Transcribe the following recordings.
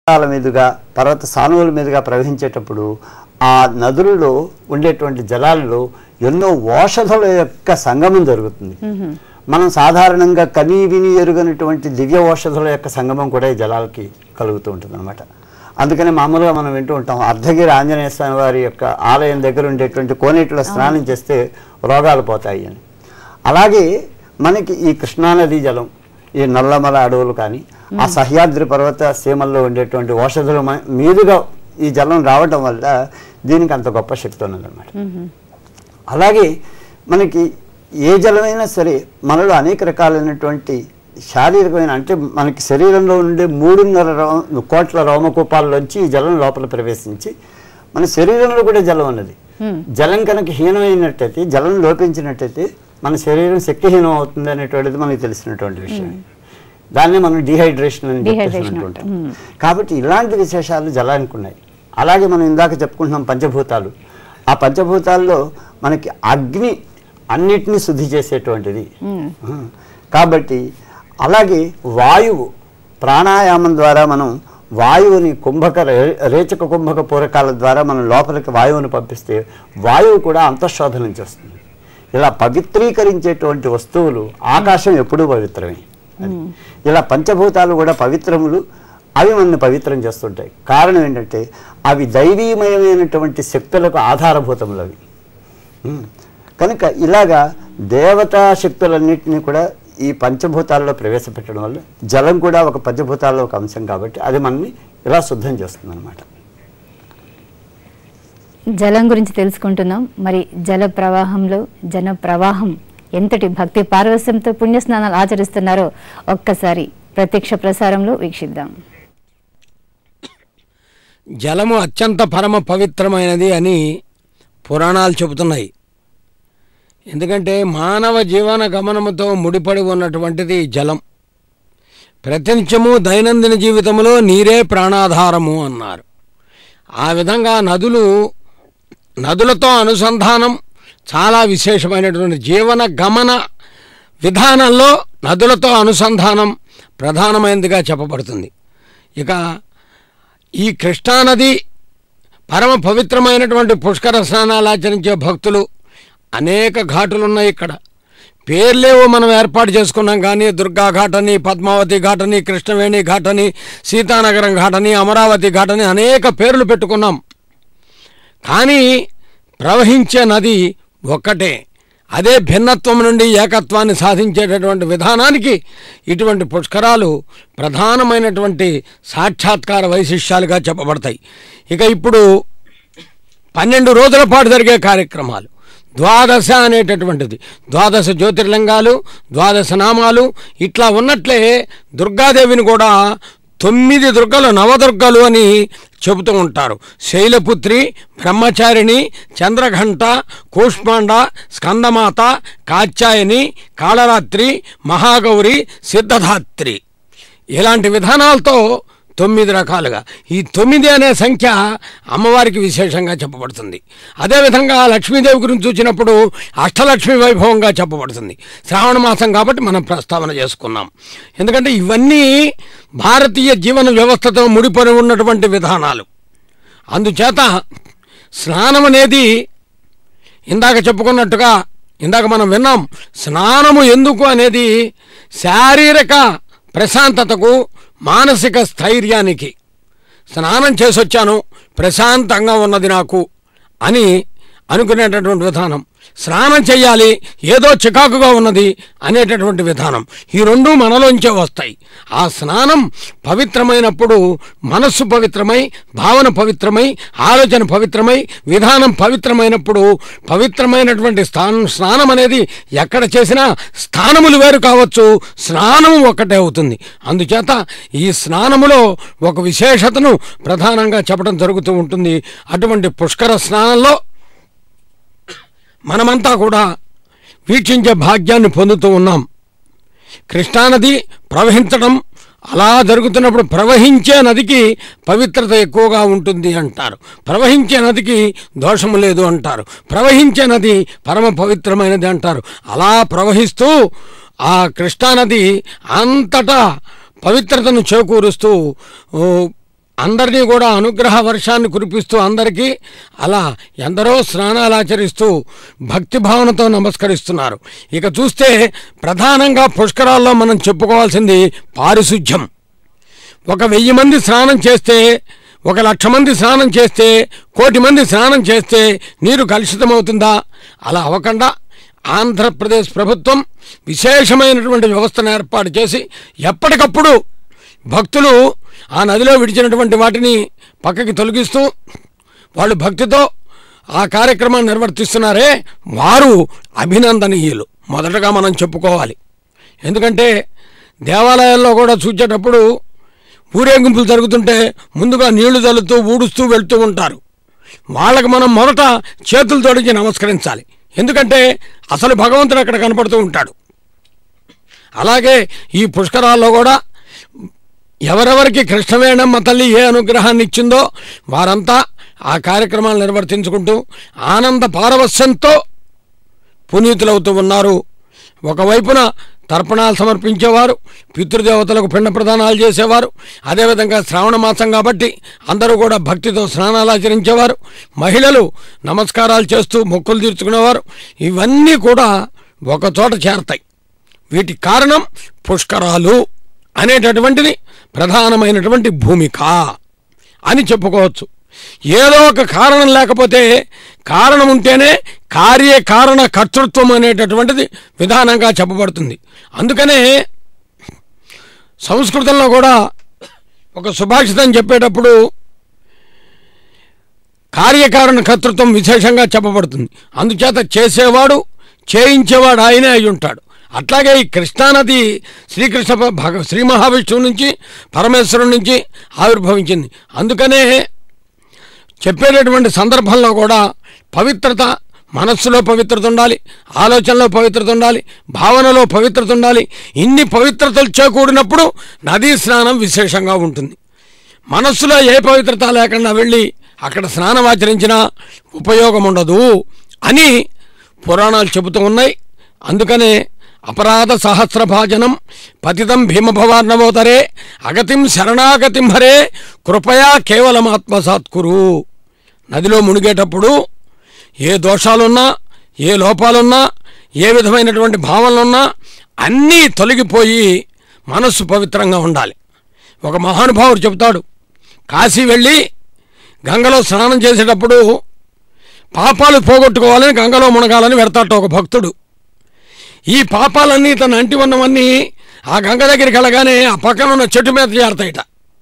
పర్వతాల మీదుగా పర్వత సానువుల మీదుగా ప్రవహించేటప్పుడు ఆ నదులలో ఉండేటువంటి జలాలలో ఎన్నో ఓషధుల యొక్క సంగమం జరుగుతుంది మనం సాధారణంగా కనీ విని ఎరుగనటువంటి దివ్య ఓషధుల యొక్క సంగమం కూడా ఈ జలాలకి కలుగుతూ ఉంటుంది అనమాట అందుకని మామూలుగా మనం వింటూ ఉంటాం అర్ధగిరి ఆంజనేయ స్వామి వారి యొక్క ఆలయం దగ్గర ఉండేటువంటి కోనేటిలో స్నానం చేస్తే రోగాలు పోతాయి అని అలాగే మనకి ఈ కృష్ణానదీ జలం ఈ నల్లమల అడవులు కానీ ఆ సహ్యాద్రి పర్వత సీమల్లో ఉండేటువంటి ఔషధుల మ- మీదుగా ఈ జలం రావటం వల్ల దీనికి అంత గొప్ప శక్తి ఉన్నదన్నమాట అలాగే మనకి ఏ జలమైనా సరే మనలో అనేక రకాలైనటువంటి శారీరకమైన అంటే మనకి శరీరంలో ఉండే మూడున్నర రో- కోట్ల రోమకూపాల్లోంచి ఈ జలం లోపల ప్రవేశించి మన శరీరంలో కూడా జలం ఉన్నది జలం కనుక హీనమైనట్టయితే జలం లోపించినట్టయితే మన శరీరం శక్తిహీనం అవుతుంది అనేటువంటిది మనకి తెలిసినటువంటి విషయం దాన్ని మనం డిహైడ్రేషన్ అని చెప్పేసి Dehydration అంటూ ఉంటాం కాబట్టి ఇలాంటి విశేషాలు జలానికి ఉన్నాయి అలాగే మనం ఇందాక చెప్పుకుంటున్నాం పంచభూతాలు ఆ పంచభూతాల్లో మనకి అగ్ని అన్నిటినీ శుద్ధి చేసేటువంటిది ఆ, కాబట్టి అలాగే వాయువు ప్రాణాయామం ద్వారా మనం వాయువుని కుంభక రే- రేచక కుంభక పూరకాల ద్వారా మనం లోపలికి వాయువుని పంపిస్తే వాయువు కూడా అంతఃశోధనం చేస్తుంది ఇలా పవిత్రీకరించేటువంటి వస్తువులు ఆకాశం ఎప్పుడూ పవిత్రమే అది. ఇలా పంచభూతాలు కూడా పవిత్రములు అవి మనల్ని పవిత్రం చేస్తుంటాయి కారణం ఏంటంటే అవి దైవీమయమైనటువంటి శక్తులకు ఆధారభూతములు అవి ఉమ్. కనుక ఇలాగా దేవతా శక్తులన్నింటినీ కూడా ఈ పంచభూతాల్లో ప్రవేశపెట్టడం వల్ల జలం కూడా ఒక పంచభూతాల్లో ఒక అంశం కాబట్టి అది మనల్ని ఇలా శుద్ధం చేస్తుంది అనమాట జలం గురించి తెలుసుకుంటున్నాం మరి జల ప్రవాహంలో జన ప్రవాహం ఎంతటి భక్తి పారవస్యంతో పుణ్యస్నానాలు ఆచరిస్తున్నారో ఒక్కసారి ప్రత్యక్ష ప్రసారంలో వీక్షిద్దాం జలము అత్యంత పరమ పవిత్రమైనది అని పురాణాలు చెబుతున్నాయి ఎందుకంటే మానవ జీవన గమనముతో ముడిపడి ఉన్నటువంటిది జలం ప్రతినిత్యము దైనందిన జీవితంలో నీరే ప్రాణాధారము అన్నారు ఆ విధంగా నదులు నదులతో అనుసంధానం చాలా విశేషమైనటువంటి జీవన గమన విధానంలో నదులతో అనుసంధానం ప్రధానమైనదిగా చెప్పబడుతుంది ఇక ఈ కృష్ణానది పరమ పవిత్రమైనటువంటి పుష్కర స్నానాలు ఆచరించే భక్తులు అనేక ఘాటులు ఉన్నాయి ఇక్కడ పేర్లేవో మనం ఏర్పాటు చేసుకున్నాం కానీ దుర్గా ఘాట్ అని పద్మావతి ఘాట్ అని కృష్ణవేణి ఘాట్ అని సీతానగరం ఘాట్ అని అమరావతి ఘాట్ అని అనేక పేర్లు పెట్టుకున్నాం కానీ ప్రవహించే నది ఒక్కటే అదే భిన్నత్వం నుండి ఏకత్వాన్ని సాధించేటటువంటి విధానానికి ఇటువంటి పుష్కరాలు ప్రధానమైనటువంటి సాక్షాత్కార వైశిష్యాలుగా చెప్పబడతాయి ఇక ఇప్పుడు పన్నెండు రోజుల పాటు జరిగే కార్యక్రమాలు ద్వాదశ అనేటటువంటిది ద్వాదశ జ్యోతిర్లింగాలు ద్వాదశ నామాలు ఇట్లా ఉన్నట్లే దుర్గాదేవిని కూడా తొమ్మిది దుర్గలు నవదుర్గలు అని చెబుతూ ఉంటారు శైలపుత్రి బ్రహ్మచారిణి చంద్రఘంట కూష్మాండ స్కందమాత కాత్యాయని కాళరాత్రి మహాగౌరి సిద్ధధాత్రి ఇలాంటి విధానాలతో తొమ్మిది రకాలుగా ఈ తొమ్మిది అనే సంఖ్య అమ్మవారికి విశేషంగా చెప్పబడుతుంది అదేవిధంగా లక్ష్మీదేవి గురించి చూసినప్పుడు అష్టలక్ష్మి వైభవంగా చెప్పబడుతుంది శ్రావణ మాసం కాబట్టి మనం ప్రస్తావన చేసుకున్నాం ఎందుకంటే ఇవన్నీ భారతీయ జీవన వ్యవస్థతో ముడిపడి ఉన్నటువంటి విధానాలు అందుచేత స్నానం అనేది ఇందాక చెప్పుకున్నట్టుగా ఇందాక మనం విన్నాం స్నానము ఎందుకు అనేది శారీరక ప్రశాంతతకు మానసిక స్థైర్యానికి స్నానం చేసొచ్చాను ప్రశాంతంగా ఉన్నది నాకు అని అనుకునేటటువంటి విధానం స్నానం చేయాలి ఏదో చికాకుగా ఉన్నది అనేటటువంటి విధానం ఈ రెండు మనలోంచే వస్తాయి ఆ స్నానం పవిత్రమైనప్పుడు మనస్సు పవిత్రమై భావన పవిత్రమై ఆలోచన పవిత్రమై విధానం పవిత్రమైనప్పుడు పవిత్రమైనటువంటి స్థానం స్నానం అనేది ఎక్కడ చేసినా స్థానములు వేరు కావచ్చు స్నానం ఒక్కటే అవుతుంది అందుచేత ఈ స్నానములో ఒక విశేషతను ప్రధానంగా చెప్పడం జరుగుతూ ఉంటుంది అటువంటి పుష్కర స్నానంలో మనమంతా కూడా వీక్షించే భాగ్యాన్ని పొందుతూ ఉన్నాం కృష్ణానది ప్రవహించడం అలా జరుగుతున్నప్పుడు ప్రవహించే నదికి పవిత్రత ఎక్కువగా ఉంటుంది అంటారు ప్రవహించే నదికి దోషము లేదు అంటారు ప్రవహించే నది పరమ పవిత్రమైనది అంటారు అలా ప్రవహిస్తూ ఆ కృష్ణానది అంతటా పవిత్రతను చేకూరుస్తూ ఓ, అందరినీ కూడా అనుగ్రహ వర్షాన్ని కురిపిస్తూ అందరికీ అలా ఎందరో స్నానాలు ఆచరిస్తూ భక్తి భావనతో నమస్కరిస్తున్నారు ఇక చూస్తే ప్రధానంగా పుష్కరాల్లో మనం చెప్పుకోవాల్సింది పారిశుధ్యం ఒక వెయ్యి మంది స్నానం చేస్తే ఒక లక్ష మంది స్నానం చేస్తే కోటి మంది స్నానం చేస్తే నీరు కలుషితమవుతుందా అలా అవ్వకుండా ఆంధ్రప్రదేశ్ ప్రభుత్వం విశేషమైనటువంటి వ్యవస్థను ఏర్పాటు చేసి ఎప్పటికప్పుడు భక్తులు ఆ నదిలో విడిచినటువంటి వాటిని పక్కకి తొలగిస్తూ వాళ్ళు భక్తితో ఆ కార్యక్రమాన్ని నిర్వర్తిస్తున్నారే వారు అభినందనీయులు మొదటగా మనం చెప్పుకోవాలి ఎందుకంటే దేవాలయాల్లో కూడా చూచేటప్పుడు ఊరేగింపులు జరుగుతుంటే ముందుగా నీళ్లు చల్లుతూ ఊడుస్తూ వెళ్తూ ఉంటారు వాళ్ళకి మనం మొదట చేతులు తోడించి నమస్కరించాలి ఎందుకంటే అసలు భగవంతుడు అక్కడ కనపడుతూ ఉంటాడు అలాగే ఈ పుష్కరాల్లో కూడా ఎవరెవరికి కృష్ణవేణమ్మ తల్లి ఏ అనుగ్రహాన్ని ఇచ్చిందో వారంతా ఆ కార్యక్రమాలు నిర్వర్తించుకుంటూ ఆనంద పారవస్యంతో పునీతులవుతూ ఉన్నారు ఒకవైపున తర్పణాలు సమర్పించేవారు పితృదేవతలకు పిండ ప్రదానాలు చేసేవారు అదేవిధంగా శ్రావణ మాసం కాబట్టి అందరూ కూడా భక్తితో స్నానాలు ఆచరించేవారు మహిళలు నమస్కారాలు చేస్తూ మొక్కులు తీర్చుకునేవారు ఇవన్నీ కూడా ఒక చోట చేరతాయి వీటి కారణం పుష్కరాలు అనేటటువంటిది ప్రధానమైనటువంటి భూమిక అని చెప్పుకోవచ్చు ఏదో ఒక కారణం లేకపోతే కారణం ఉంటేనే కార్యకారణ కర్తృత్వం అనేటటువంటిది విధానంగా చెప్పబడుతుంది అందుకనే సంస్కృతంలో కూడా ఒక సుభాషితం చెప్పేటప్పుడు కార్యకారణ కర్తృత్వం విశేషంగా చెప్పబడుతుంది అందుచేత చేసేవాడు చేయించేవాడు ఆయనే అయి ఉంటాడు అట్లాగే ఈ కృష్ణానది శ్రీకృష్ణ ప- భగ శ్రీ మహావిష్ణువు నుంచి పరమేశ్వరుడి నుంచి ఆవిర్భవించింది అందుకనే చెప్పేటటువంటి సందర్భంలో కూడా పవిత్రత మనస్సులో పవిత్రత ఉండాలి ఆలోచనలో పవిత్రత ఉండాలి భావనలో పవిత్రత ఉండాలి ఇన్ని పవిత్రతలు చేకూడినప్పుడు నదీ స్నానం విశేషంగా ఉంటుంది మనస్సులో ఏ పవిత్రత లేకుండా వెళ్ళి అక్కడ స్నానం ఆచరించినా ఉపయోగం ఉండదు అని పురాణాలు చెబుతూ ఉన్నాయి అందుకనే అపరాధ సహస్రభాజనం పతితం భీమభవార్ణవోతరే అగతిం శరణాగతిం హరే కృపయా కేవలం ఆత్మసాత్కురు నదిలో మునిగేటప్పుడు ఏ దోషాలున్నా ఏ లోపాలున్నా ఏ విధమైనటువంటి భావనలున్నా అన్నీ తొలగిపోయి మనస్సు పవిత్రంగా ఉండాలి ఒక మహానుభావుడు చెబుతాడు కాశీ వెళ్ళి గంగలో స్నానం చేసేటప్పుడు పాపాలు పోగొట్టుకోవాలని గంగలో మునగాలని వెడతాట ఒక భక్తుడు ఈ పాపాలన్నీ తన అంటి ఉన్నవన్నీ ఆ గంగ దగ్గరికి వెళ్ళగానే ఆ పక్కన ఉన్న చెట్టు మీద చేరతాయిట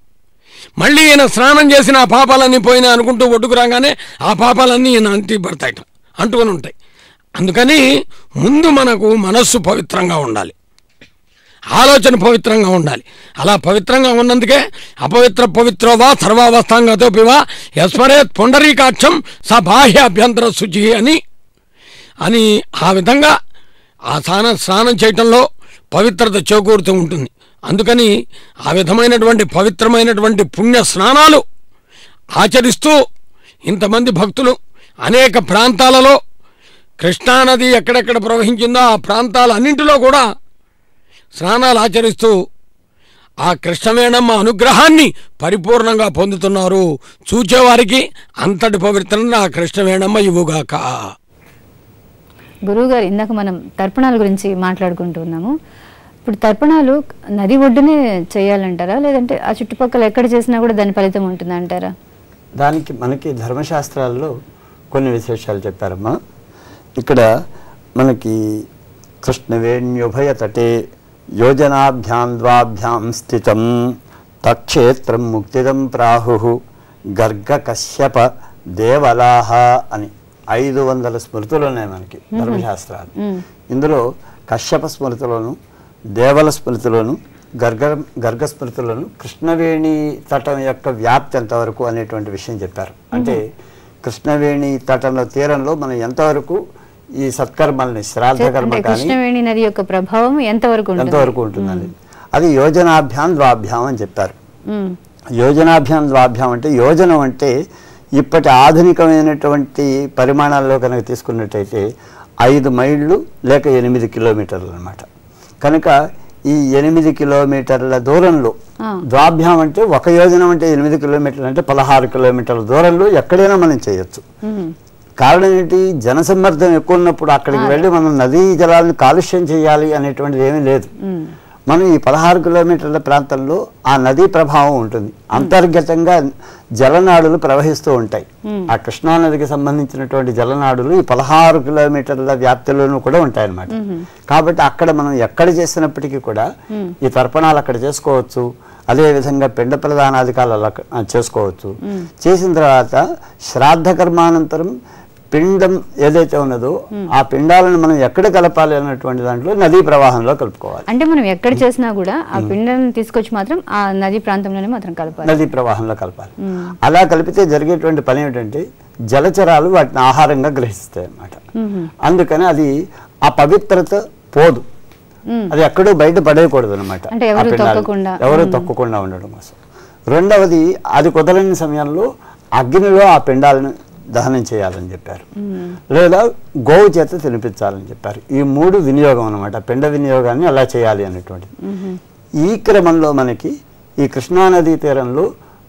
మళ్ళీ ఈయన స్నానం చేసిన ఆ పాపాలన్నీ పోయినా అనుకుంటూ ఒడ్డుకు రాగానే ఆ పాపాలన్నీ ఈయన అంటి పడతాయిట అంటుకొని ఉంటాయి అందుకని ముందు మనకు మనస్సు పవిత్రంగా ఉండాలి ఆలోచన పవిత్రంగా ఉండాలి అలా పవిత్రంగా ఉన్నందుకే అపవిత్ర పవిత్రోవా సర్వావస్థాంగతో పివా యస్మరేత్ పుండరీకాక్షం స బాహ్య అభ్యంతర శుచి అని అని ఆ విధంగా ఆ స్నానం స్నానం చేయటంలో పవిత్రత చేకూరుతూ ఉంటుంది అందుకని ఆ విధమైనటువంటి పవిత్రమైనటువంటి పుణ్య స్నానాలు ఆచరిస్తూ ఇంతమంది భక్తులు అనేక ప్రాంతాలలో కృష్ణానది ఎక్కడెక్కడ ప్రవహించిందో ఆ ప్రాంతాలన్నింటిలో కూడా స్నానాలు ఆచరిస్తూ ఆ కృష్ణవేణమ్మ అనుగ్రహాన్ని పరిపూర్ణంగా పొందుతున్నారు చూచేవారికి అంతటి పవిత్రన ఆ కృష్ణవేణమ్మ ఇవ్వుగాక గురువుగారు ఇందాక మనం తర్పణాల గురించి మాట్లాడుకుంటున్నాము ఇప్పుడు తర్పణాలు నది ఒడ్డునే చేయాలంటారా లేదంటే ఆ చుట్టుపక్కల ఎక్కడ చేసినా కూడా దాని ఫలితం ఉంటుందంటారా దానికి మనకి ధర్మశాస్త్రాల్లో కొన్ని విశేషాలు చెప్పారమ్మా ఇక్కడ మనకి కృష్ణవేణ్యుభయ తటే యోజనాభ్యాం ద్వాభ్యాం స్థితం తక్షేత్రం ముక్తిదం ప్రాహు గర్గ కశ్యప దేవలాహ అని ఐదు వందల స్మృతులు ఉన్నాయి మనకి ధర్మశాస్త్రాలు ఇందులో కశ్యప స్మృతిలోను దేవల స్మృతిలోను గర్గ గర్గ స్మృతిలోను కృష్ణవేణి తటం యొక్క వ్యాప్తి ఎంతవరకు అనేటువంటి విషయం చెప్పారు అంటే కృష్ణవేణి తటంలో తీరంలో మనం ఎంతవరకు ఈ సత్కర్మల్ని శ్రాద్ధ అంటే కర్మ కానీ కృష్ణవేణి నది యొక్క ప్రభావం ఎంతవరకు ఉంటుంది ఎంతవరకు ఉంటుందని అది యోజనాభ్యాం ద్వాభ్యాం అని చెప్పారు ఉమ్, యోజనాభ్యాం ద్వాభ్యాం అంటే యోజనం అంటే ఇప్పటి ఆధునికమైనటువంటి పరిమాణాల్లో కనుక తీసుకున్నట్టయితే ఐదు మైళ్ళు లేక ఎనిమిది కిలోమీటర్లు అనమాట కనుక ఈ ఎనిమిది కిలోమీటర్ల దూరంలో ఆ. ద్వాభ్యాం అంటే ఒక యోజనం అంటే ఎనిమిది కిలోమీటర్లు అంటే పదహారు కిలోమీటర్ల దూరంలో ఎక్కడైనా మనం చేయొచ్చు మ్మ్. కారణం ఏంటి జనసమ్మర్దం ఎక్కువ ఉన్నప్పుడు అక్కడికి వెళ్ళి మనం నదీ జలాలను కాలుష్యం చేయాలి అనేటువంటిది ఏమీ లేదు మ్మ్. మనం ఈ పదహారు కిలోమీటర్ల ప్రాంతంలో ఆ నదీ ప్రభావం ఉంటుంది అంతర్గతంగా జలనాడులు ప్రవహిస్తూ ఉంటాయి ఆ కృష్ణా నదికి సంబంధించినటువంటి జలనాడులు ఈ పదహారు కిలోమీటర్ల వ్యాప్తిలోనూ కూడా ఉంటాయన్నమాట కాబట్టి అక్కడ మనం ఎక్కడ చేసినప్పటికీ కూడా ఈ తర్పణాలు అక్కడ చేసుకోవచ్చు అదే విధంగా పిండ ప్రధానాధికారులు అలా క- చేసుకోవచ్చు చేసిన తర్వాత శ్రాద్ధ కర్మానంతరం పిండం ఏదైతే ఉన్నదో ఆ పిండాలను మనం ఎక్కడ కలపాలి అన్నటువంటి దాంట్లో నదీ ప్రవాహంలో కలుపుకోవాలి అంటే మనం ఎక్కడ చేసినా కూడా ఆ పిండాలను తీసుకొచ్చి మాత్రం ఆ నది ప్రాంతంలోనే మాత్రం కలపాలి నదీ ప్రవాహంలో కలపాలి అలా కలిపితే జరిగేటువంటి పని ఏమిటంటే జలచరాలు వాటిని ఆహారంగా గ్రహిస్తాయి అన్నమాట అందుకని అది ఆ పవిత్రత పోదు మ్మ్. అది ఎక్కడో బయట పడేయకూడదు అనమాట అంటే ఎవరు తొక్కకుండా. ఎవరు తొక్కకుండా ఉండడం కోసం రెండవది అది కుదరని సమయంలో అగ్నిలో ఆ పిండాలను దహనం చేయాలని చెప్పారు లేదా గోవు చేత తినిపించాలని చెప్పారు ఈ మూడు వినియోగం అనమాట పిండ వినియోగాన్ని అలా చేయాలి అనేటువంటిది ఈ క్రమంలో మనకి ఈ కృష్ణానదీ తీరంలో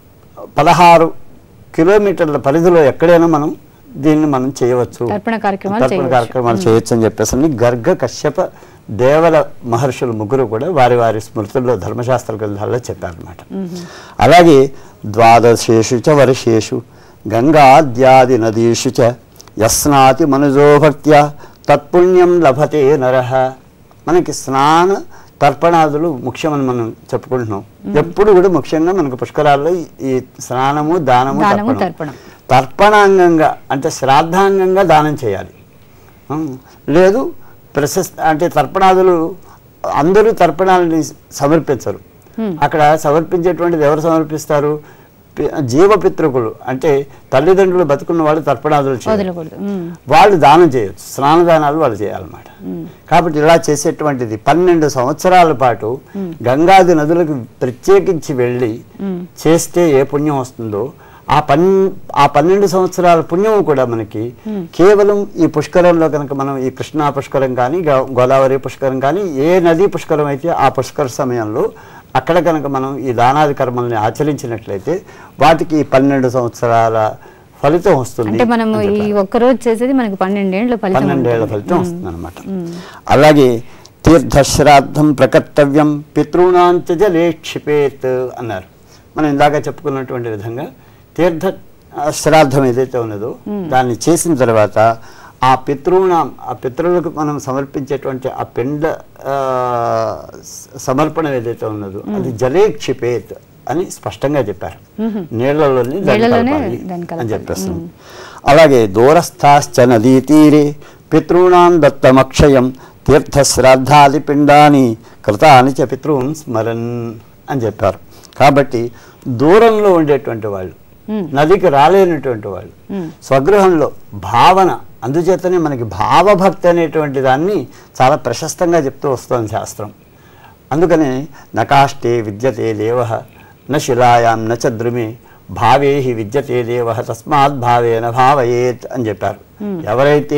పదహారు కిలోమీటర్ల పరిధిలో ఎక్కడైనా మనం దీన్ని మనం చేయవచ్చు తర్పణ కార్యక్రమాలు తర్పణ చేయవచ్చు. కార్యక్రమాలు చేయొచ్చు అని చెప్పేసి అని గర్గ కశ్యప దేవల మహర్షులు ముగ్గురు కూడా వారి వారి స్మృతుల్లో ధర్మశాస్త్ర గ్రంథాల్లో చెప్పారనమాట అలాగే ద్వాదశేషు చ వర్షేషు గంగాద్యాది నదీషు చ యస్నాతి మనుజో భక్త్యా తత్పుణ్యం లభతే నరః మనకి స్నాన తర్పణాదులు ముఖ్యమని మనం చెప్పుకుంటున్నాం ఎప్పుడు కూడా ముఖ్యంగా మనకు పుష్కరాల్లో ఈ- ఈ స్నానము దానము దానము, తర్పణం తర్పణం. తర్పణాంగంగా అంటే శ్రాద్ధాంగంగా దానం చేయాలి ఉం. లేదు ప్రశస్త అంటే తర్పణాదులు అందరూ తర్పణాలని సమర్పించరు అక్కడ సమర్పించేటువంటిది ఎవరు సమర్పిస్తారు పి- జీవపితృకులు అంటే తల్లిదండ్రులు బతుకున్న వాళ్ళు తర్పణాదులు చేయరు. వదలకూడదు మ్మ్. వాళ్ళు దానం చేయొచ్చు స్నానదానాలు వాళ్ళు చేయాలన్నమాట కాబట్టి ఇలా చేసేటువంటిది పన్నెండు సంవత్సరాల పాటు గంగాది నదులకు ప్రత్యేకించి వెళ్ళి చేస్తే ఏ పుణ్యం వస్తుందో ఆ పన్ ఆ పన్నెండు సంవత్సరాల పుణ్యం కూడా మనకి కేవలం ఈ పుష్కరంలో కనుక మనం ఈ కృష్ణా పుష్కరం కానీ గో- గోదావరి పుష్కరం కానీ ఏ నదీ పుష్కరం అయితే ఆ పుష్కర సమయంలో అక్కడ కనుక మనం ఈ దానాది కర్మల్ని ఆచరించినట్లయితే వాటికి ఈ పన్నెండు సంవత్సరాల ఫలితం వస్తుంది అంటే మనం అని ఈ చెప్పారు. ఒక్క రోజు చేసేది మనకి పన్నెండేండ్ల ఫలితం పన్నెండేళ్ల ఉంటుంది. ఫలితం వస్తుంది అనమాట అలాగే తీర్థశ్రాద్ధం ప్రకర్తవ్యం పితృణాంచ జలే క్షిపేత్ అన్నారు మనం ఇందాక చెప్పుకున్నటువంటి విధంగా తీర్థ ఆ, శ్రాద్ధం ఏదైతే ఉన్నదో దాన్ని చేసిన తర్వాత ఆ పితృణాం ఆ పితృలకు మనం సమర్పించేటువంటి ఆ పిండ ఆ, స- సమర్పణ ఏదైతే ఉన్నదో అది జలే క్షిపేత్ అని స్పష్టంగా చెప్పారు నీళ్లలోని దాన్ని నీళ్ళలోనే కలపాలి దాన్ని అని కలపాలి. చెప్పేస్తాం అలాగే దూరస్థాశ్చ నదీ తీరే పితॄణాం దత్తమక్షయం తీర్థశ్రాద్ధాది పిండాని కృతాని చ పితృన్ స్మరన్ అని చెప్పారు కాబట్టి దూరంలో ఉండేటువంటి వాళ్ళు నదికి రాలేనటువంటి వాళ్ళు స్వగృహంలో భావన అందుచేతనే మనకి భావభక్తి అనేటువంటి దాన్ని చాలా ప్రశస్తంగా చెప్తూ వస్తుంది శాస్త్రం అందుకని నకాష్టే విద్యతే దేవ న శిలాయాం న చద్రుమే భావే హి విద్యతే దేవ తస్మాత్ భావేన భావయేత్ అని చెప్పారు ఎవరైతే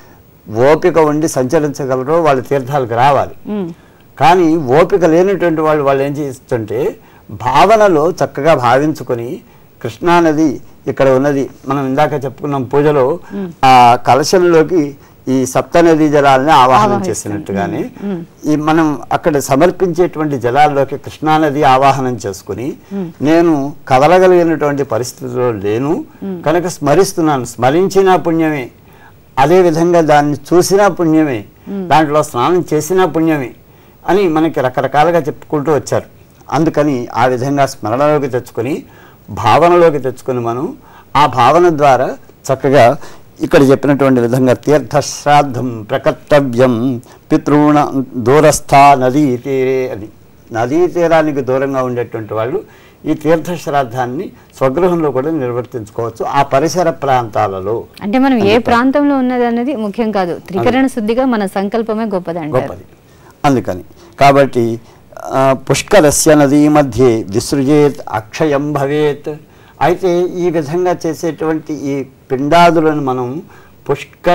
ఓపిక ఉండి సంచరించగలరో వాళ్ళు తీర్థాలకు రావాలి కానీ ఓపిక లేనటువంటి వాళ్ళు వాళ్ళు ఏం చేస్తుంటే భావనలో చక్కగా భావించుకొని కృష్ణానది ఇక్కడ ఉన్నది మనం ఇందాక చెప్పుకున్నాం పూజలో ఆ కలశంలోకి ఈ సప్తనదీ జలాలని ఆవాహనం ఆవాహిస్తాం. చేసినట్టుగానే ఈ మనం అక్కడ సమర్పించేటువంటి జలాల్లోకి కృష్ణానది ఆవాహనం చేసుకుని నేను కదలగలిగినటువంటి పరిస్థితిలో లేను కనుక స్మరిస్తున్నాను స్మరించిన పుణ్యమే అదే విధంగా దాన్ని చూసిన పుణ్యమే దాంట్లో స్నానం చేసిన పుణ్యమే అని మనకి రకరకాలుగా చెప్పుకుంటూ వచ్చారు అందుకని ఆ విధంగా స్మరణలోకి తెచ్చుకొని భావనలోకి తెచ్చుకొని మనం ఆ భావన ద్వారా చక్కగా ఇక్కడ చెప్పినటువంటి విధంగా తీర్థశ్రాద్ధం ప్రకర్తవ్యం పితృణ దూరస్థ నదీ తీరే అని నదీ తీరానికి దూరంగా ఉండేటువంటి వాళ్ళు ఈ తీర్థశ్రాద్ధాన్ని స్వగృహంలో కూడా నిర్వర్తించుకోవచ్చు ఆ పరిసర ప్రాంతాలలో అంటే మనం ఏ ప్రాంతంలో ఉన్నది అనేది ముఖ్యం కాదు త్రికరణ శుద్ధిగా మన సంకల్పమే గొప్పది అంటారు గొప్పది అందుకని కాబట్టి ఆ, పుష్కరస్య నదీ మధ్యే విసృజేత్ అక్షయం భవేత్ అయితే ఈ విధంగా చేసేటువంటి ఈ పిండాదులను మనం పుష్కర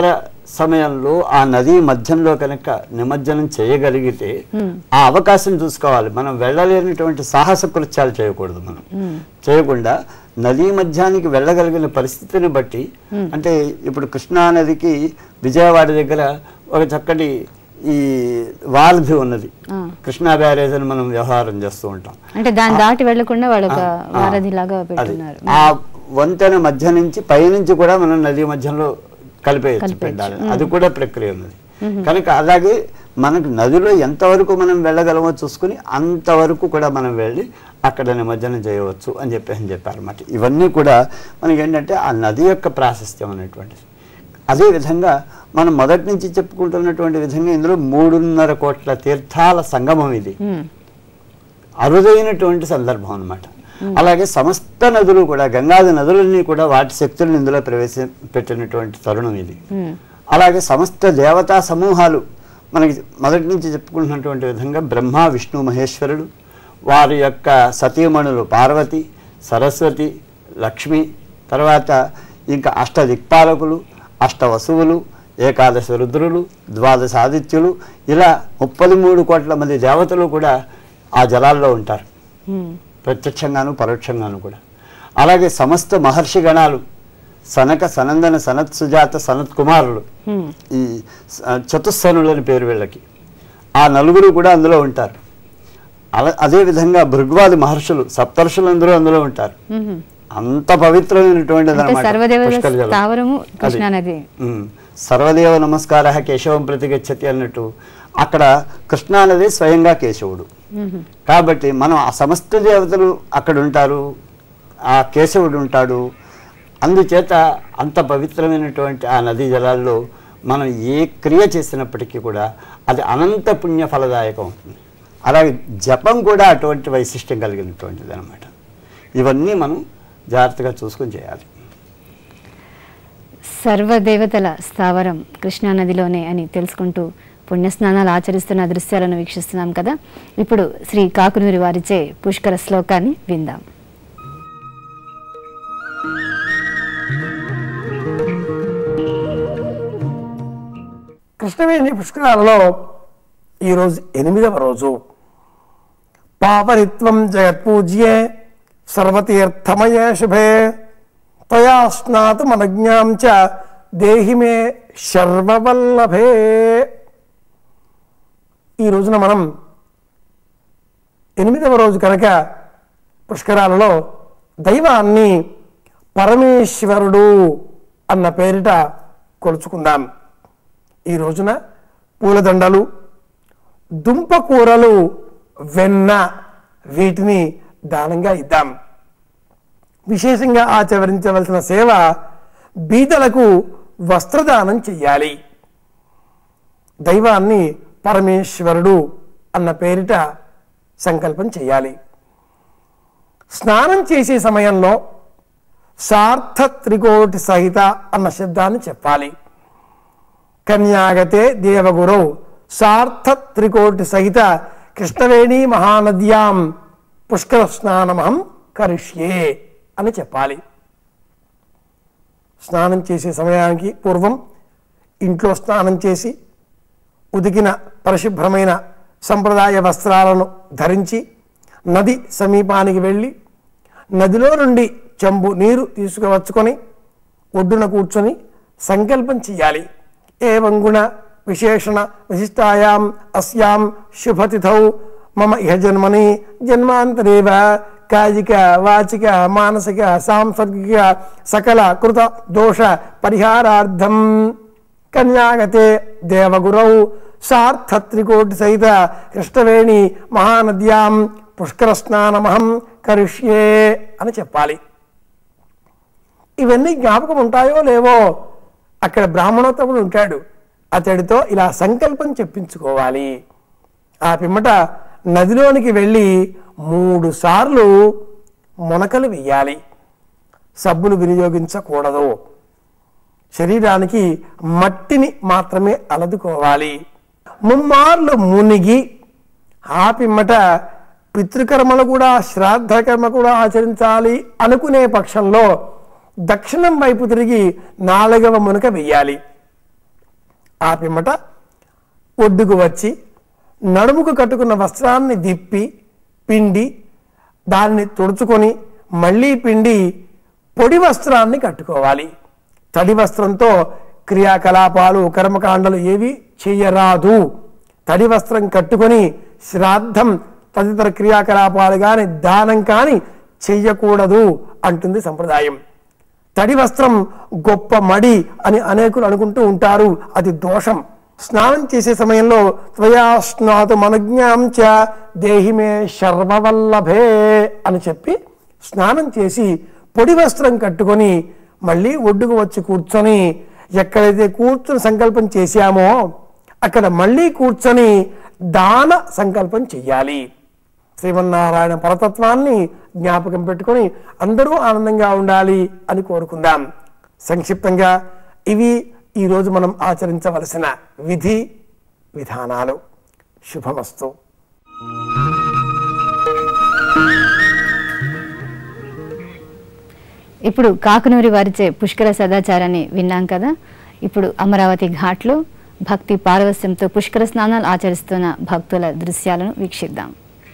సమయంలో ఆ నది మధ్యంలో కనుక నిమజ్జనం చేయగలిగితే ఆ అవకాశం చూసుకోవాలి మనం వెళ్ళలేనటువంటి సాహస కృత్యాలు చేయకూడదు మనం చేయకుండా నదీ మధ్యానికి వెళ్ళగలిగిన పరిస్థితిని బట్టి అంటే ఇప్పుడు కృష్ణా నదికి విజయవాడ దగ్గర ఒక చక్కటి ఈ వారధి ఉన్నది కృష్ణా బ్యారేజ్ అని మనం వ్యవహారం చేస్తూ ఉంటాం అంటే దాన్ని దాటి వెళ్లకుండా వాళ్ళు ఒక ఆ, వారధి లాగా అది. పెట్టున్నారు ఆ వంతెన మధ్య నుంచి పైనుంచి కూడా మనం నది మధ్యలో కలిపేయచ్చు కలిపేయచ్చు. పెట్టాలి అది కూడా ప్రక్రియ ఉన్నది కనుక అలాగే మనకు నదిలో ఎంతవరకు మనం వెళ్ళగలమో చూసుకుని అంతవరకు కూడా మనం వెళ్ళి అక్కడ నిమజ్జనం చేయవచ్చు అని చెప్పేసి చెప్పారు అన్నమాట ఇవన్నీ కూడా మనకి ఏంటంటే ఆ నది యొక్క ప్రాశస్త్యం అనేటువంటిది అదేవిధంగా మనం మొదటి నుంచి చెప్పుకుంటున్నటువంటి విధంగా ఇందులో మూడున్నర కోట్ల తీర్థాల సంగమం ఇది ఉమ్. అరుదైనటువంటి సందర్భం అన్నమాట అలాగే సమస్త నదులు కూడా గంగాది నదులన్నీ కూడా వాటి శక్తులను ఇందులో ప్రవేశపెట్టినటువంటి తరుణం ఇది ఉమ్. అలాగే సమస్త దేవతా సమూహాలు మనకి మొదటి నుంచి చెప్పుకుంటున్నటువంటి విధంగా బ్రహ్మ విష్ణు మహేశ్వరుడు వారి యొక్క సతీమణులు పార్వతి సరస్వతి లక్ష్మి తర్వాత ఇంకా అష్ట దిక్పాలకులు అష్ట వసువులు ఏకాదశ రుద్రులు ద్వాదశ ఆదిత్యులు ఇలా ముప్పది మూడు కోట్ల మంది దేవతలు కూడా ఆ జలాల్లో ఉంటారు ఉమ్. ప్రత్యక్షంగాను పరోక్షంగాను కూడా అలాగే సమస్త మహర్షి గణాలు సనక సనందన సనత్ సుజాత సనత్ కుమారులు ఉమ్. ఈ స- చతుస్సనులు అని పేరు వీళ్ళకి ఆ నలుగురు కూడా అందులో ఉంటారు అలా అదేవిధంగా భృగ్వాది మహర్షులు సప్తర్షులు అందరూ అందులో ఉంటారు ఉమ్. అంత పవిత్రమైనటువంటిది అంటే అన్నమాట సర్వదేవత పుష్కర జలం. స్థావరము కృష్ణా అది. నది ఉమ్. సర్వదేవ నమస్కార కేశవం ప్రతి గచ్చతి అన్నట్టు అక్కడ కృష్ణానది స్వయంగా కేశవుడు ఉమ్. కాబట్టి మనం ఆ సమస్త దేవతలు అక్కడ ఉంటారు ఆ కేశవుడు ఉంటాడు అందుచేత అంత పవిత్రమైనటువంటి ఆ నదీ జలాల్లో మనం ఏ క్రియ చేసినప్పటికీ కూడా అది అనంత పుణ్య ఫలదాయకం అవుతుంది అలాగే జపం కూడా అటువంటి వైశిష్టం కలిగినటువంటిది అనమాట ఇవన్నీ మనం జాగ్రత్తగా చూసుకొని చేయాలి సర్వదేవతల స్థావరం కృష్ణా నదిలోనే అని తెలుసుకుంటూ పుణ్యస్నానాలు ఆచరిస్తున్న దృశ్యాలను వీక్షిస్తున్నాం కదా ఇప్పుడు శ్రీ కాకునూరి వారిచే పుష్కర శ్లోకాన్ని విందాం కృష్ణవేణి పుష్కరాలలో ఈరోజు ఎనిమిదవ రోజు పాపరిత్వం జగత్పూజ్యే సర్వతీర్థమయే శుభే తయా స్నాతు మనజ్ఞాం చ దేహి మే శర్వవల్లభే ఈ రోజున మనం ఎనిమిదవ రోజు కనుక పుష్కరాలలో దైవాన్ని పరమేశ్వరుడు అన్న పేరిట కొలుచుకుందాం ఈ రోజున పూలదండలు దుంప కూరలు వెన్న వీటిని దానంగా ఇద్దాం విశేషంగా ఆచరించవలసిన సేవ బీదలకు వస్త్రదానం చెయ్యాలి దైవాన్ని పరమేశ్వరుడు అన్న పేరిట సంకల్పం చేయాలి స్నానం చేసే సమయంలో సార్థ త్రికోటి సహిత అన్న శబ్దాన్ని చెప్పాలి కన్యాగతే దేవగురౌ సార్థ త్రికోటి సహిత కృష్ణవేణి మహానద్యాం పుష్కర స్నానమహం కరిష్యే అని చెప్పాలి స్నానం చేసే సమయానికి పూర్వం ఇంట్లో స్నానం చేసి ఉతికిన పరిశుభ్రమైన సంప్రదాయ వస్త్రాలను ధరించి నది సమీపానికి వెళ్ళి నదిలో నుండి చెంబు నీరు తీసుకువచ్చుకొని ఒడ్డున కూర్చొని సంకల్పం చెయ్యాలి ఏవం గుణ విశేషణ విశిష్టాయాం అస్యాం శుభతిథౌ మమ ఇహ జన్మని జన్మాంతరేవ కాయిక వాచిక మానసిక సాంసర్గిక సకల కృత దోష పరిహారార్థం కన్యాగతే దేవగురౌ సార్థ త్రికోటి సహిత కృష్ణవేణి మహానద్యాం పుష్కర స్నానమహం కరిష్యే అని చెప్పాలి ఇవన్నీ జ్ఞాపకం ఉంటాయో లేవో అక్కడ బ్రాహ్మణోత్తముడు ఉంటాడు అతడితో ఇలా సంకల్పం చెప్పించుకోవాలి ఆ పిమ్మట నదిలోనికి వెళ్ళి మూడు సార్లు మొనకలు వెయ్యాలి సబ్బులు వినియోగించకూడదు శరీరానికి మట్టిని మాత్రమే అలదుకోవాలి ముమ్మార్లు మునిగి ఆ పిమ్మట పితృకర్మలు కూడా శ్రాద్ధ కర్మ కూడా ఆచరించాలి అనుకునే పక్షంలో దక్షిణం వైపు తిరిగి నాలుగవ మునక వెయ్యాలి ఆ పిమ్మట ఒడ్డుకు వచ్చి నడుముకు కట్టుకున్న వస్త్రాన్ని దిప్పి పిండి దాన్ని తుడుచుకొని మళ్ళీ పిండి పొడి వస్త్రాన్ని కట్టుకోవాలి తడి వస్త్రంతో క్రియాకలాపాలు కర్మకాండలు ఏవి చేయరాదు తడి వస్త్రం కట్టుకొని శ్రాద్ధం తదితర క్రియాకలాపాలు కానీ దానం కానీ చెయ్యకూడదు అంటుంది సంప్రదాయం తడి వస్త్రం గొప్ప మడి అని అనేకులు అనుకుంటూ ఉంటారు అది దోషం స్నానం చేసే సమయంలో త్వయా స్నాతు మనజ్ఞాం చ దేహిమే శర్మవల్లభే అని చెప్పి స్నానం చేసి పొడి వస్త్రం కట్టుకొని మళ్ళీ ఒడ్డుకు వచ్చి కూర్చొని ఎక్కడైతే కూర్చొని సంకల్పం చేశామో అక్కడ మళ్ళీ కూర్చొని దాన సంకల్పం చెయ్యాలి శ్రీమన్నారాయణ పరతత్వాన్ని జ్ఞాపకం పెట్టుకొని అందరూ ఆనందంగా ఉండాలి అని కోరుకుందాం సంక్షిప్తంగా ఇవి ఈరోజు మనం ఆచరించవలసిన విధి విధానాలు శుభమస్తు ఇప్పుడు కాకునూరి వారిచే పుష్కర సదాచారాన్ని విన్నాం కదా ఇప్పుడు అమరావతి ఘాట్లో భక్తి పారవస్యంతో పుష్కర స్నానాలు ఆచరిస్తున్న భక్తుల దృశ్యాలను వీక్షిద్దాం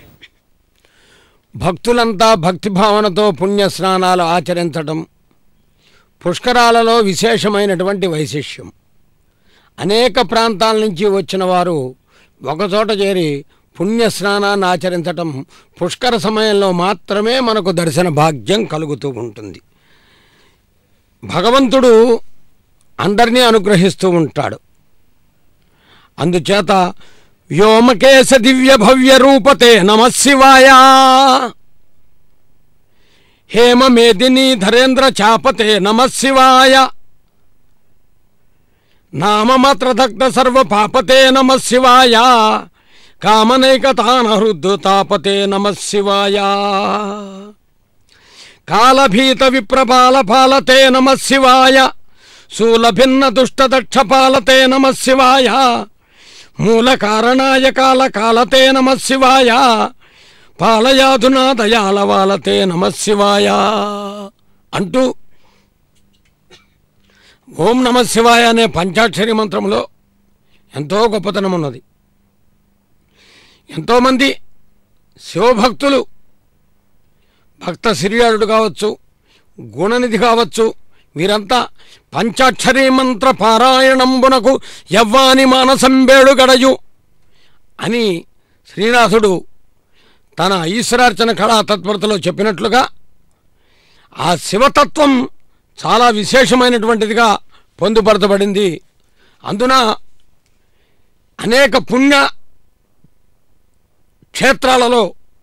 భక్తులంతా భక్తిభావనతో పుణ్య స్నానాలు ఆచరించటం పుష్కరాలలో విశేషమైనటువంటి వైశిష్యం అనేక ప్రాంతాల నుంచి వచ్చిన వారు ఒకచోట చేరి పుణ్య స్నానాన్ని ఆచరించటం పుష్కర సమయంలో మాత్రమే మనకు దర్శన భాగ్యం కలుగుతూ ఉంటుంది భగవంతుడు అందరినీ అనుగ్రహిస్తూ ఉంటాడు అందుచేత వ్యోమకేశ దివ్య భవ్య రూపతే నమశివాయ హేమ మేదిని ధరేంద్ర చాపతే నమశివాయ నామమాత్ర దగ్ధ సర్వ పాపతే నమశివాయ కామనైకతాన హృద్దు తాపతే నమశివాయ కాలభీత విప్రపాల పాలతే నమశివాయ శూలభిన్న దుష్ట దక్ష పాలతే నమశివాయ మూల కారణాయ కాల కాలతే నమశివాయ పాలయాధునా దయాల వాలతే నమశివాయ అంటూ ఓం నమశివాయ అనే పంచాక్షరి మంత్రంలో ఎంతో గొప్పతనం ఉన్నది ఎంతోమంది శివభక్తులు భక్త సిరియాడు కావచ్చు గుణనిధి కావచ్చు వీరంతా పంచాక్షరీ మంత్ర పారాయణంబునకు యవ్వాని మానసంబేడు గడయు అని శ్రీనాథుడు తన ఈశ్వరార్చన కళా తత్పరతలో చెప్పినట్లుగా ఆ శివతత్వం చాలా విశేషమైనటువంటిదిగా పొందుపరచబడింది అందున అనేక పుణ్య క్షేత్రాలలో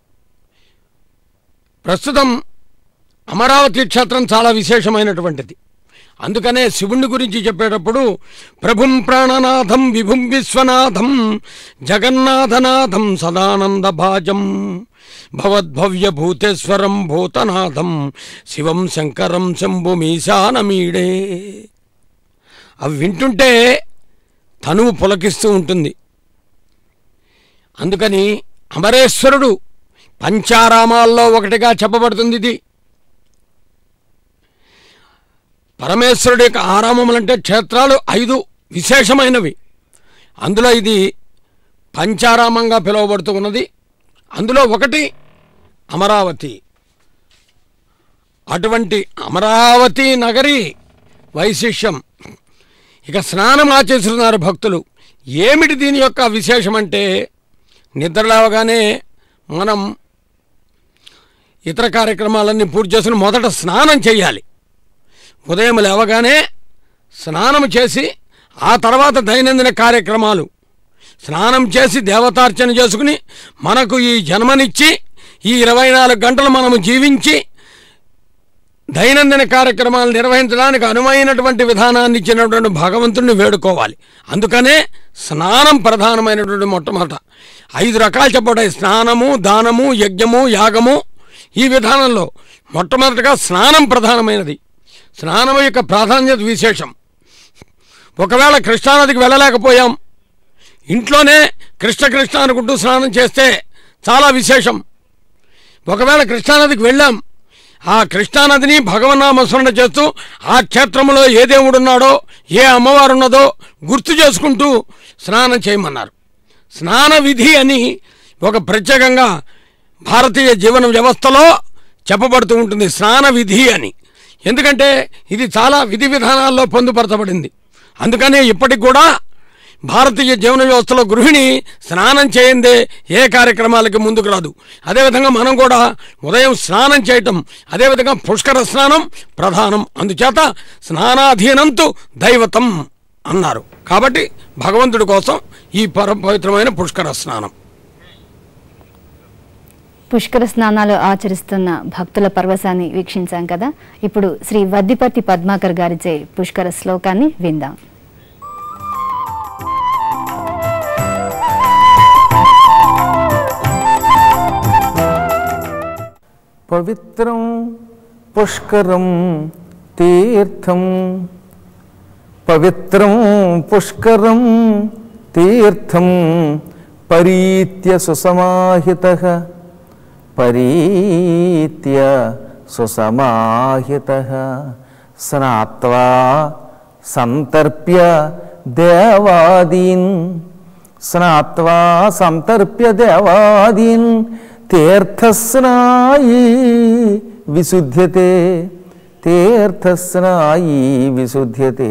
ప్రస్తుతం అమరావతి క్షేత్రం చాలా విశేషమైనటువంటిది అందుకనే శివుణ్ణి గురించి చెప్పేటప్పుడు ప్రభుం ప్రాణనాథం విభుం విశ్వనాథం జగన్నాథనాథం సదానంద భాజం భవద్భవ్య భూతేశ్వరం భూతనాథం శివం శంకరం శంభుమీశానమీడే అవి వింటుంటే తనువు పులకిస్తూ ఉంటుంది అందుకని అమరేశ్వరుడు పంచారామాల్లో ఒకటిగా చెప్పబడుతుంది ఇది పరమేశ్వరుడి యొక్క ఆరామములంటే క్షేత్రాలు ఐదు విశేషమైనవి అందులో ఇది పంచారామంగా పిలువబడుతూ ఉన్నది అందులో ఒకటి అమరావతి అటువంటి అమరావతి నగరి వైశిష్యం ఇక స్నానం ఆచరిస్తున్నారు భక్తులు ఏమిటి దీని యొక్క విశేషం అంటే నిద్రలేవగానే మనం ఇతర కార్యక్రమాలన్నీ పూర్తి చేసుకుని మొదట స్నానం చేయాలి ఉదయం లేవగానే స్నానం చేసి ఆ తర్వాత దైనందిన కార్యక్రమాలు స్నానం చేసి దేవతార్చన చేసుకుని మనకు ఈ జన్మనిచ్చి ఈ ఇరవై నాలుగు గంటలు మనము జీవించి దైనందిన కార్యక్రమాలు నిర్వహించడానికి అనువైనటువంటి విధానాన్ని ఇచ్చినటువంటి భగవంతుడిని వేడుకోవాలి అందుకనే స్నానం ప్రధానమైనటువంటి మొట్టమొదట ఐదు రకాలు చెప్పబడ్డాయి స్నానము దానము యజ్ఞము యాగము ఈ విధానంలో మొట్టమొదటిగా స్నానం ప్రధానమైనది స్నానం యొక్క ప్రాధాన్యత విశేషం ఒకవేళ కృష్ణానదికి వెళ్ళలేకపోయాం ఇంట్లోనే కృష్ణ కృష్ణ అనుకుంటూ స్నానం చేస్తే చాలా విశేషం ఒకవేళ కృష్ణానదికి వెళ్ళాం ఆ కృష్ణానదిని భగవన్నామస్మరణ చేస్తూ ఆ క్షేత్రంలో ఏ దేవుడు ఉన్నాడో ఏ అమ్మవారు ఉన్నదో గుర్తు చేసుకుంటూ స్నానం చేయమన్నారు స్నాన విధి అని ఒక ప్రత్యేకంగా భారతీయ జీవన వ్యవస్థలో చెప్పబడుతూ ఉంటుంది స్నాన విధి అని ఎందుకంటే ఇది చాలా విధి విధానాల్లో పొందుపరచబడింది అందుకనే ఇప్పటికి కూడా భారతీయ జీవన వ్యవస్థలో గృహిణి స్నానం చేయందే ఏ కార్యక్రమాలకి ముందుకు రాదు అదేవిధంగా మనం కూడా ఉదయం స్నానం చేయటం అదేవిధంగా పుష్కర స్నానం ప్రధానం అందుచేత స్నానాధీనంతు దైవతం అన్నారు కాబట్టి భగవంతుడి కోసం ఈ పరమ పవిత్రమైన పుష్కర స్నానం పుష్కర స్నానాలు ఆచరిస్తున్న భక్తుల పర్వసాన్ని వీక్షించాం కదా ఇప్పుడు శ్రీ వద్దిపర్తి పద్మాకర్ గారిచే పుష్కర శ్లోకాన్ని విందాం పవిత్రం పుష్కరం తీర్థం పవిత్రం పుష్కరం తీర్థం పరీత్య సుసమాహిత పరీత్య సుసమాహిత స్నాత్వా సంతర్ప్య దేవాదీన్ స్నాత్వా సంతర్ప్య దేవాదీన్ తీర్థస్నాయీ విశుద్ధ్యతే తీర్థస్నాయీ విశుద్ధ్యతే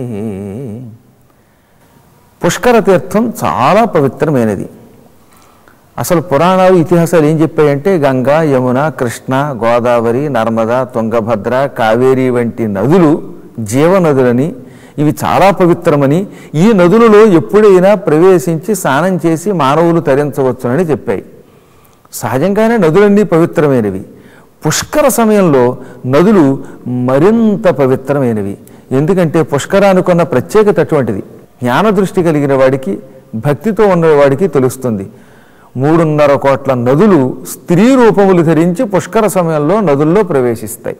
పుష్కర తీర్థం చాలా పవిత్రమైనది అసలు పురాణాలు ఇతిహాసాలు ఏం చెప్పాయంటే గంగా యమున కృష్ణ గోదావరి నర్మద తుంగభద్ర కావేరి వంటి నదులు జీవనదులని ఇవి చాలా పవిత్రమని ఈ నదులలో ఎప్పుడైనా ప్రవేశించి స్నానం చేసి మానవులు తరించవచ్చునని చెప్పాయి సహజంగానే నదులన్నీ పవిత్రమైనవి పుష్కర సమయంలో నదులు మరింత పవిత్రమైనవి ఎందుకంటే పుష్కరానుకున్న ప్రత్యేకత అటువంటిది జ్ఞానదృష్టి కలిగిన వాడికి భక్తితో ఉన్నవాడికి తెలుస్తుంది మూడున్నర కోట్ల నదులు స్త్రీ రూపములు ధరించి పుష్కర సమయంలో నదుల్లో ప్రవేశిస్తాయి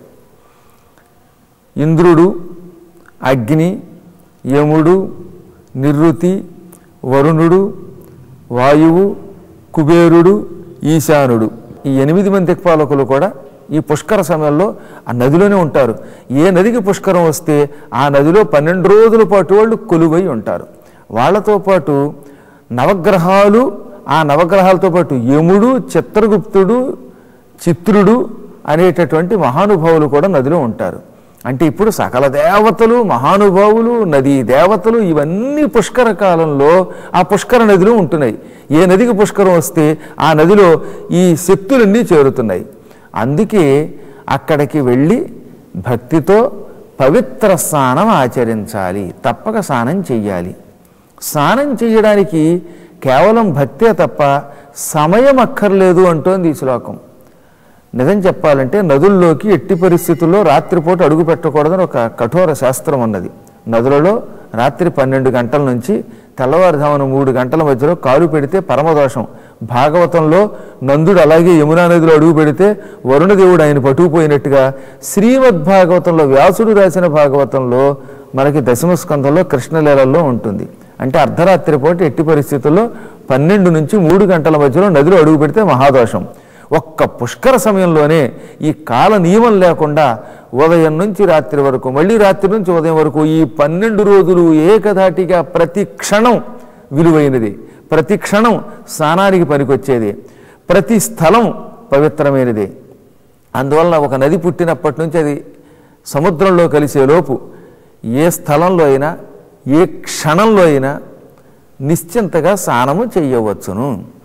ఇంద్రుడు అగ్ని యముడు నిరుతి వరుణుడు వాయువు కుబేరుడు ఈశానుడు ఈ ఎనిమిది మంది దిక్పాలకులు కూడా ఈ పుష్కర సమయంలో ఆ నదిలోనే ఉంటారు ఏ నదికి పుష్కరం వస్తే ఆ నదిలో పన్నెండు రోజుల పాటు వాళ్ళు కొలువై ఉంటారు వాళ్ళతో పాటు నవగ్రహాలు ఆ నవగ్రహాలతో పాటు యముడు చిత్రగుప్తుడు చిత్రుడు అనేటటువంటి మహానుభావులు కూడా నదిలో ఉంటారు అంటే ఇప్పుడు సకల దేవతలు మహానుభావులు నదీ దేవతలు ఇవన్నీ పుష్కర కాలంలో ఆ పుష్కర నదిలో ఉంటున్నాయి ఏ నదికి పుష్కరం వస్తే ఆ నదిలో ఈ శక్తులన్నీ చేరుతున్నాయి అందుకే అక్కడికి వెళ్ళి భక్తితో పవిత్ర స్నానం ఆచరించాలి తప్పక స్నానం చెయ్యాలి స్నానం చేయడానికి కేవలం భక్తే తప్ప సమయం అక్కర్లేదు అంటోంది ఈ శ్లోకం నిజం చెప్పాలంటే నదుల్లోకి ఎట్టి పరిస్థితుల్లో రాత్రిపూట అడుగు పెట్టకూడదని ఒక కఠోర శాస్త్రం ఉన్నది నదులలో రాత్రి పన్నెండు గంటల నుంచి తెల్లవారుజామున మూడు గంటల మధ్యలో కాలు పెడితే పరమదోషం భాగవతంలో నందుడు అలాగే యమునా నదిలో అడుగు పెడితే వరుణదేవుడు ఆయన పట్టుకుపోయినట్టుగా శ్రీమద్ భాగవతంలో వ్యాసుడు రాసిన భాగవతంలో మనకి దశమ స్కంధంలో కృష్ణలీలల్లో ఉంటుంది అంటే అర్ధరాత్రి పూట ఎట్టి పరిస్థితుల్లో పన్నెండు నుంచి మూడు గంటల మధ్యలో నదిలో అడుగు పెడితే మహాదోషం ఒక్క పుష్కర సమయంలోనే ఈ కాల నియమం లేకుండా ఉదయం నుంచి రాత్రి వరకు మళ్ళీ రాత్రి నుంచి ఉదయం వరకు ఈ పన్నెండు రోజులు ఏకధాటిగా ప్రతి క్షణం విలువైనది ప్రతి క్షణం స్నానానికి పనికొచ్చేది ప్రతి స్థలం పవిత్రమైనది అందువలన ఒక నది పుట్టినప్పటి నుంచి అది సముద్రంలో కలిసేలోపు ఏ స్థలంలో అయినా ఏ క్షణంలో అయినా నిశ్చింతగా స్నానము చేయవచ్చును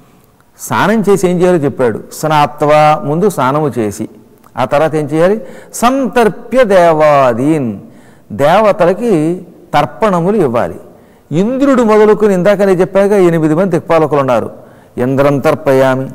స్నానం చేసి ఏం చేయాలో చెప్పాడు స్నాత్వా ముందు స్నానము చేసి ఆ తర్వాత ఏం చేయాలి సంతర్ప్య దేవాదీన్ దేవతలకి తర్పణములు ఇవ్వాలి ఇంద్రుడు మొదలుకొని ఇందాకనే చెప్పాక ఎనిమిది మంది దిక్పాలకులు ఉన్నారు ఇంద్రం తర్పయామి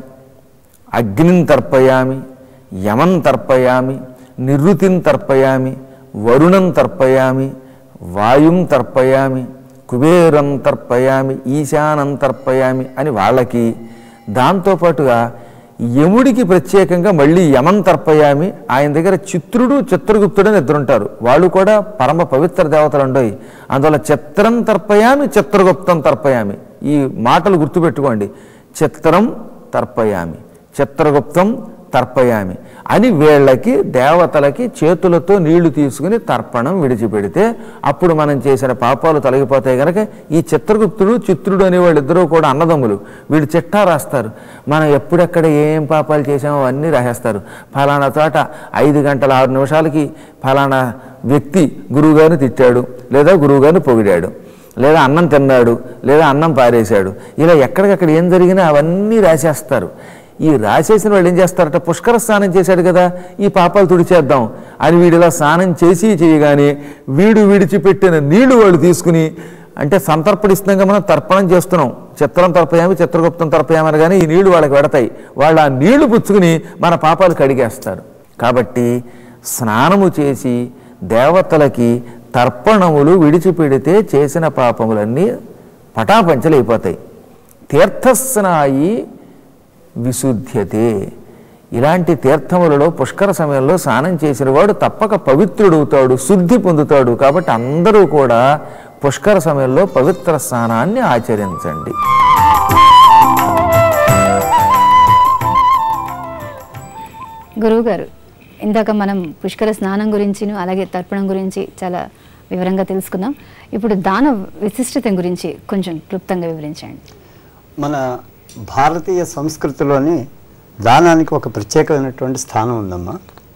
అగ్నిం తర్పయామి యమం తర్పయామి నిరుతిం తర్పయామి వరుణం తర్పయామి వాయుం తర్పయామి కుబేరం తర్పయామి ఈశానం తర్పయామి అని వాళ్ళకి దాంతోపాటుగా యముడికి ప్రత్యేకంగా మళ్ళీ యమం తర్పయామి ఆయన దగ్గర చిత్రుడు చిత్రగుప్తుడు అని ఇద్దరుంటారు వాళ్ళు కూడా పరమ పవిత్ర దేవతలు ఉండవు అందువల్ల చిత్రం తర్పయామి చిత్రగుప్తం తర్పయామి ఈ మాటలు గుర్తుపెట్టుకోండి చిత్రం తర్పయామి చిత్రగుప్తం తర్పయామి అని వీళ్ళకి దేవతలకి చేతులతో నీళ్లు తీసుకుని తర్పణం విడిచిపెడితే అప్పుడు మనం చేసిన పాపాలు తొలగిపోతాయి కనుక ఈ చిత్రగుప్తుడు చిత్రుడు అనే వాళ్ళిద్దరూ కూడా అన్నదమ్ములు వీళ్ళు చిట్టా రాస్తారు మనం ఎప్పుడెక్కడ ఏం పాపాలు చేసామో అవన్నీ రాసేస్తారు ఫలానా చోట ఐదు గంటల ఆరు నిమిషాలకి ఫలానా వ్యక్తి గురువుగారిని తిట్టాడు లేదా గురువుగారిని పొగిడాడు లేదా అన్నం తిన్నాడు లేదా అన్నం పారేశాడు ఇలా ఎక్కడికక్కడ ఏం జరిగినా అవన్నీ రాసేస్తారు ఈ రాసేసిన వాళ్ళు ఏం చేస్తారట పుష్కర స్నానం చేశాడు కదా ఈ పాపాలు తుడిచేద్దాం అని వీడు ఇలా స్నానం చేసి చేయగానే వీడు విడిచిపెట్టిన నీళ్లు వాళ్ళు తీసుకుని అంటే సంతర్పణిస్తుండగా మనం తర్పణం చేస్తున్నాం చిత్రం తర్పయామి చిత్రగుప్తం తర్పయామని కానీ ఈ నీళ్లు వాళ్ళకి పెడతాయి వాళ్ళు ఆ నీళ్లు పుచ్చుకుని మన పాపాలు కడిగేస్తారు కాబట్టి స్నానము చేసి దేవతలకి తర్పణములు విడిచిపెడితే చేసిన పాపములన్నీ పటాపంచలైపోతాయి తీర్థస్నాయి విశుద్ధ్యతే ఇలాంటి తీర్థములలో పుష్కర సమయంలో స్నానం చేసిన వాడు తప్పక పవిత్రుడవుతాడు శుద్ధి పొందుతాడు కాబట్టి అందరూ కూడా పుష్కర సమయంలో పవిత్ర స్నానాన్ని ఆచరించండి గురువు గారు ఇందాక మనం పుష్కర స్నానం గురించిను అలాగే తర్పణం గురించి చాలా వివరంగా తెలుసుకుందాం ఇప్పుడు దాన విశిష్టత గురించి కొంచెం క్లుప్తంగా వివరించండి మన భారతీయ సంస్కృతిలోని దానానికి ఒక ప్రత్యేకమైనటువంటి స్థానం ఉందమ్మా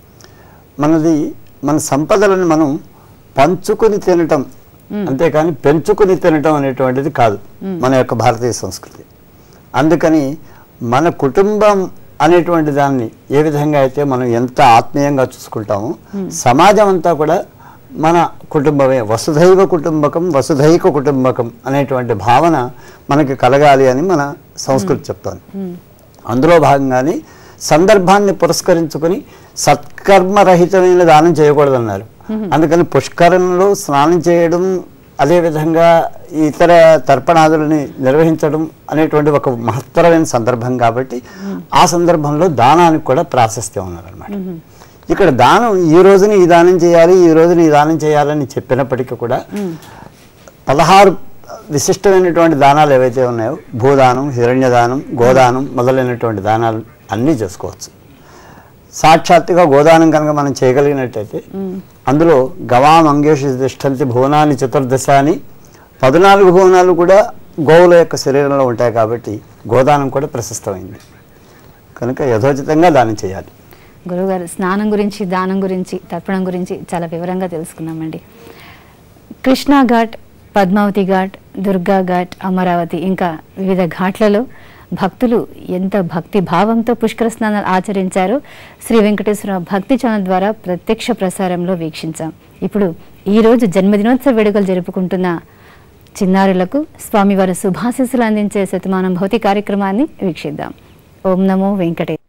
మనది మన సంపదలను మనం పంచుకుని తినటం అంతేకాని పెంచుకుని తినటం అనేటువంటిది కాదు మన యొక్క భారతీయ సంస్కృతి అందుకని మన కుటుంబం అనేటువంటి దాన్ని ఏ విధంగా అయితే మనం ఎంత ఆత్మీయంగా చూసుకుంటామో సమాజం అంతా కూడా మన కుటుంబమే వసుధైవ కుటుంబకం వసుధైక కుటుంబకం అనేటువంటి భావన మనకి కలగాలి అని మన సంస్కృతి చెప్తోంది అందులో భాగంగానే సందర్భాన్ని పురస్కరించుకొని సత్కర్మరహితమైన దానం చేయకూడదన్నారు అందుకని పుష్కరంలో స్నానం చేయడం అదేవిధంగా ఇతర తర్పణాదులని నిర్వహించడం అనేటువంటి ఒక మహత్తరమైన సందర్భం కాబట్టి ఆ సందర్భంలో దానానికి కూడా ప్రాశస్త్యం ఉన్నారనమాట ఇక్కడ దానం ఈ రోజున ఈ దానం చేయాలి ఈ రోజున ఈ దానం చేయాలని చెప్పినప్పటికీ కూడా పదహారు విశిష్టమైనటువంటి దానాలు ఏవైతే ఉన్నాయో భూదానం హిరణ్యదానం గోదానం మొదలైనటువంటి దానాలు అన్నీ చేసుకోవచ్చు సాక్షాత్తుగా గోదానం కనుక మనం చేయగలిగినట్టయితే అందులో గవాం అంగేషు తిష్టంతి భువనాన్ని చతుర్దశ అని పద్నాలుగు భువనాలు కూడా గోవుల యొక్క శరీరంలో ఉంటాయి కాబట్టి గోదానం కూడా ప్రశస్తమైంది కనుక యథోచితంగా దానం చేయాలి గురువుగారు స్నానం గురించి దానం గురించి తర్పణం గురించి చాలా వివరంగా తెలుసుకున్నామండి కృష్ణా ఘాట్ పద్మావతి ఘాట్ దుర్గా ఘాట్ అమరావతి ఇంకా వివిధ ఘాట్లలో భక్తులు ఎంత భక్తి భావంతో పుష్కర స్నానాలు ఆచరించారో శ్రీ వెంకటేశ్వర భక్తి ఛానల్ ద్వారా ప్రత్యక్ష ప్రసారంలో వీక్షించాం ఇప్పుడు ఈ రోజు జన్మదినోత్సవ వేడుకలు జరుపుకుంటున్న చిన్నారులకు స్వామివారి శుభాశీస్సులు అందించే శతమానం భౌతి కార్యక్రమాన్ని వీక్షిద్దాం ఓం నమో వెంకటే